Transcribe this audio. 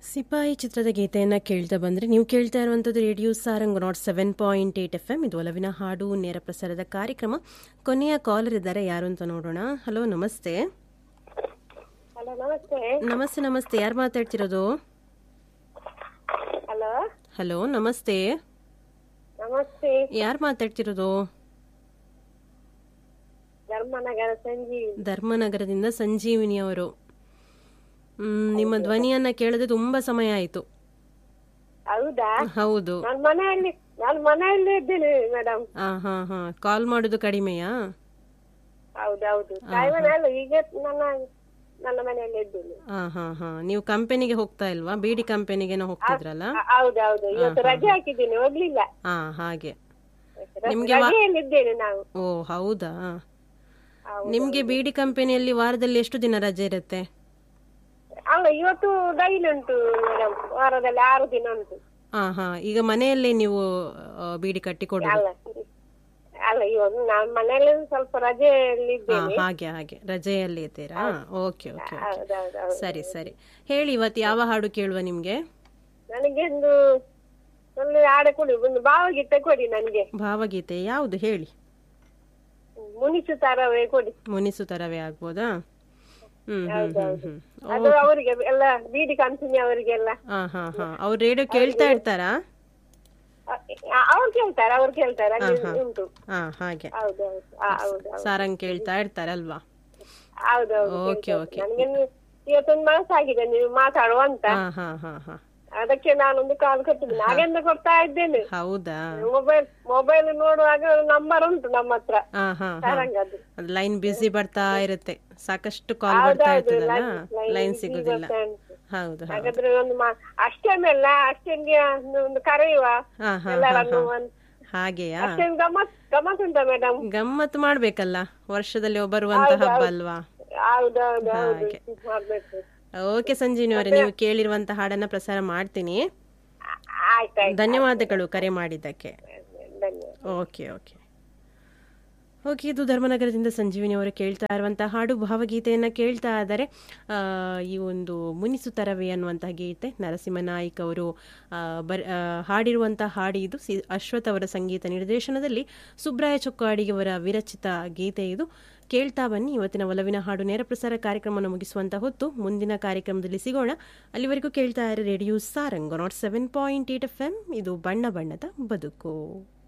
ಸಿಪಾಯಿ ಚಿತ್ರದ ಗೀತೆಯನ್ನ ಕೇಳ್ತಾ ಬಂದ್ರೆ ನೀವು ಕೇಳ್ತಾ ಇರುವಂತದ್ದು radio Sarang nought seven point eight F M ಇದು ಒಲವಿನ ಹಾಡು ನೇರ ಪ್ರಸಾರದ ಕಾರ್ಯಕ್ರಮ ಕೊನೆಯ ಕಾಲರ್ ಇದ್ದಾರೆ ಯಾರು ಅಂತ ನೋಡೋಣ ಹಲೋ ನಮಸ್ತೆ ಹಲೋ ನಮಸ್ತೆ ನಮಸ್ತೆ ನಮಸ್ತೆ ಯಾರು ಮಾತಾಡ್ತಿರೋದು ಹಲೋ ಹಲೋ ನಮಸ್ತೆ ನಮಸ್ತೆ ಯಾರು ಮಾತಾಡ್ತಿರೋದು ಧರ್ಮನಗರ ಸಂಜೀವಿ ಧರ್ಮನಗರದಿಂದ ಸಂಜೀವಿನಿ ಅವರು ಹ್ಮ್, ನಿಮ್ಮ ಧ್ವನಿಯನ್ನ ಕೇಳದೆ ತುಂಬಾ ಸಮಯ ಆಯ್ತು ಹೌದಾ ಹೌದು ನಾನು ಮನೆಯಲ್ಲಿ ನಾನು ಮನೆಯಲ್ಲಿ ಇದ್ದೇನೆ ಮೇಡಮ್ ಹಾ ಹಾ ಹಾ ಕಾಲ್ ಮಾಡೋದು ಕಡಿಮೆಯಾ ಹೌದೌದು ತಾಯಿ ಮನೆ ಅಲ್ಲ ಈಗ ನನ್ನ ನನ್ನ ಮನೆಯಲ್ಲಿ ಇದ್ದೇನೆ ಹಾ ಹಾ ಹಾ ನೀವು ಕಂಪನಿಗೆ ಹೋಗ್ತಾ ಇಲ್ವಾ ಬಿಡಿ ಕಂಪನಿಗೆನೋ ಹೋಗ್ತಿದ್ರಲ್ಲ ಹ, ಹೌದೌದು ಇವತ್ತು ರಜೆ ಹಾಕಿದ್ದೀನಿ ಹೋಗ್ಲಿಲ್ಲ ಹಾ ಹಾಗೆ ರ- ನಿಮ್ಗೆ ವಾ- ರಜೆಯಲ್ಲಿ ಇದ್ದೇನೆ ನಾವು ಓ ಹೌದಾ ಹೌದು. ನಿಮ್ಗೆ ಬಿಡಿ ಕಂಪನಿಯಲ್ಲಿ ವಾರದಲ್ಲಿ ಎಷ್ಟು ದಿನ ರಜೆ ಇರುತ್ತೆ ಅಲ್ಲ ಇವತ್ತು ಡೈಲಿ ಉಂಟು ಮೇಡಮ್ ವಾರದಲ್ಲಿ ಆರು ದಿನ ಉಂಟು ಹಾ ಹಾ ಈಗ ಮನೆಯಲ್ಲೇ ನೀವು ಆ, ಬೀಡಿ ಕಟ್ಟಿಕೊಡುದು ಅಲ್ಲ ಅಲ್ಲ ಇವತ್ತು ನಾನು ಮನೆಯಲ್ಲಿ ಸ್ವಲ್ಪ ರಜೆಯಲ್ಲಿ ಹಾ ಇದ್ದೇನೆ ಹಾಗೆ ಹಾಗೆ ರಜೆಯಲ್ಲಿ ಇದ್ದೀರಾ ಓಕೆ ಓಕೆ ಹೌದೌದು ಸರಿ ಸರಿ ಹೇಳಿ ಇವತ್ತು ಯಾವ ಹಾಡು ಕೇಳುವ ನಿಮ್ಗೆ ನನಗೆ ಒಂದು ಒಳ್ಳೆ ಹಾಡು ಕೊಡಿ ಒಂದು ಭಾವಗೀತೆ ಕೊಡಿ ನನಗೆ ಭಾವಗೀತೆ ಯಾವುದು ಹೇಳಿ ಮುನಿಸು ತರವೇ ಕೊಡಿ ಮುನಿಸು ತರವೇ ಆಗ್ಬೋದಾ ಹ್ಮ್ ಹ್ಮ್ ಹ್ಮ್ ಹ್ಮ್ ಅದು ಅವರಿಗೆ ಎಲ್ಲ ಬೀಡಿ ಕಂಪನಿ ಅವರಿಗೆಲ್ಲ ಹಾ ಹಾ ಹಾ ಅವ್ರು ರೇಡಿಯೋ ಕೇಳ್ತಾ ಇರ್ತಾರಾ ಅವ್ರು ಕೇಳ್ತಾರೆ ಅವ್ರು ಕೇಳ್ತಾರೆ ಅಲ್ಲಿ ಉಂಟು ಹಾ ಹಾಗೆ ಹೌದೌದು ಆ, ಹೌದೌದು ಸಾರಂಗ್ ಕೇಳ್ತಾ ಇರ್ತಾರಲ್ವಾ ಹೌದೌದು ಓಕೆ ಓಕೆ ನನಗೆ ಇವತ್ತೊಂದು ಮನಸ್ಸಾಗಿದೆ ನೀವು ಮಾತಾಡುವ ಅಂತ ಹಾ ಹಾ ಹಾ ಹಾ ಅದಕ್ಕೆ ನಾನೊಂದು ಕಾಲ್ ಕೊಟ್ಟಿದ್ದೀನಿ ಹಾಗೆಂದ ಕೊಡ್ತಾ ಇದ್ದೇನೆ ಹೌದಾ ಮೊಬೈಲ್ ಮೊಬೈಲ್ ನೋಡುವಾಗ ನಂಬರ್ ಉಂಟು ನಮ್ಮ ಹತ್ರ ಹಾ ಹಾ ಹಾ ಸಾರಂಗದ್ದು ಲೈನ್ ಬಿಸಿ ಬರ್ತಾ ಇರುತ್ತೆ ಸಾಕಷ್ಟು ಕಾಲ್ ಬರ್ತಾ ಇರ್ತದಲ್ಲ ಲೈನ್ ಸಿಗುದಿಲ್ಲ ಹೌದು ಹೌದು ಹಾಗಾದ್ರೆ ಒಂದು ಮಾ ಅಷ್ಟೇನಲ್ಲ ಅಷ್ಟೇನ್ಗೆ ಒಂದು- ಒಂದು ಕರೆಯುವ ಹಾ ಹಾ ಎಲ್ಲರನ್ನು ಒಂದು ಹಾಗೆಯಾ ಅಷ್ಟೇನು ಗಮ್ಮತ್ ಗಮ್ಮತ್ ಉಂಟಾ ಮೇಡಮ್ ಗಮ್ಮತ್ ಮಾಡ್ಬೇಕಲ್ಲ ವರ್ಷದಲ್ಲಿ ಬರುವಂತ ಹಬ್ಬ ಅಲ್ವಾ ಹೌದೌದು ಹೌದು ಮಾಡ್ಬೇಕು ಓಕೆ ಸಂಜೀನಿ ಅವರೇ ನೀವು ಕೇಳಿರುವಂತ ಹಾಡನ್ನ ಪ್ರಸಾರ ಮಾಡ್ತೀನಿ ಆ- ಆಯ್ತಾಯ್ತು ಧನ್ಯವಾದಗಳು ಕರೆ ಮಾಡಿದ್ದಕ್ಕೆ ಧನ್ಯವಾದ ಓಕೆ ಓಕೆ ಓಕೆ ಇದು ಧರ್ಮನಗರದಿಂದ ಸಂಜೀವಿನಿ ಅವರು ಕೇಳ್ತಾ ಇರುವಂತಹ ಹಾಡು ಭಾವಗೀತೆಯನ್ನ ಕೇಳ್ತಾ ಇದ್ದಾರೆ ಆ, ಈ ಒಂದು ಮುನಿಸು ತರವೇ ಅನ್ನುವಂತಹ ಗೀತೆ ನರಸಿಂಹ ನಾಯ್ಕ್ ಅವರು ಆ, ಬರ್ ಆ, ಹಾಡಿರುವಂತಹ ಹಾಡು ಇದು ಸಿ ಅಶ್ವಥ್ ಅವರ ಸಂಗೀತ ನಿರ್ದೇಶನದಲ್ಲಿ ಸುಬ್ರಾಯ ಚೊಕ್ಕಾಡಿಯವರ ವಿರಚಿತ ಗೀತೆ ಇದು ಕೇಳ್ತಾ ಬನ್ನಿ ಇವತ್ತಿನ ಒಲವಿನ ಹಾಡು ನೇರ ಪ್ರಸಾರ ಕಾರ್ಯಕ್ರಮವನ್ನು ಮುಗಿಸುವಂತ ಹೊತ್ತು ಮುಂದಿನ ಕಾರ್ಯಕ್ರಮದಲ್ಲಿ ಸಿಗೋಣ ಅಲ್ಲಿವರೆಗೂ ಕೇಳ್ತಾ ಇರೋ radio Sarang nought seven point eight F M ಇದು ಬಣ್ಣ ಬಣ್ಣದ ಬದುಕು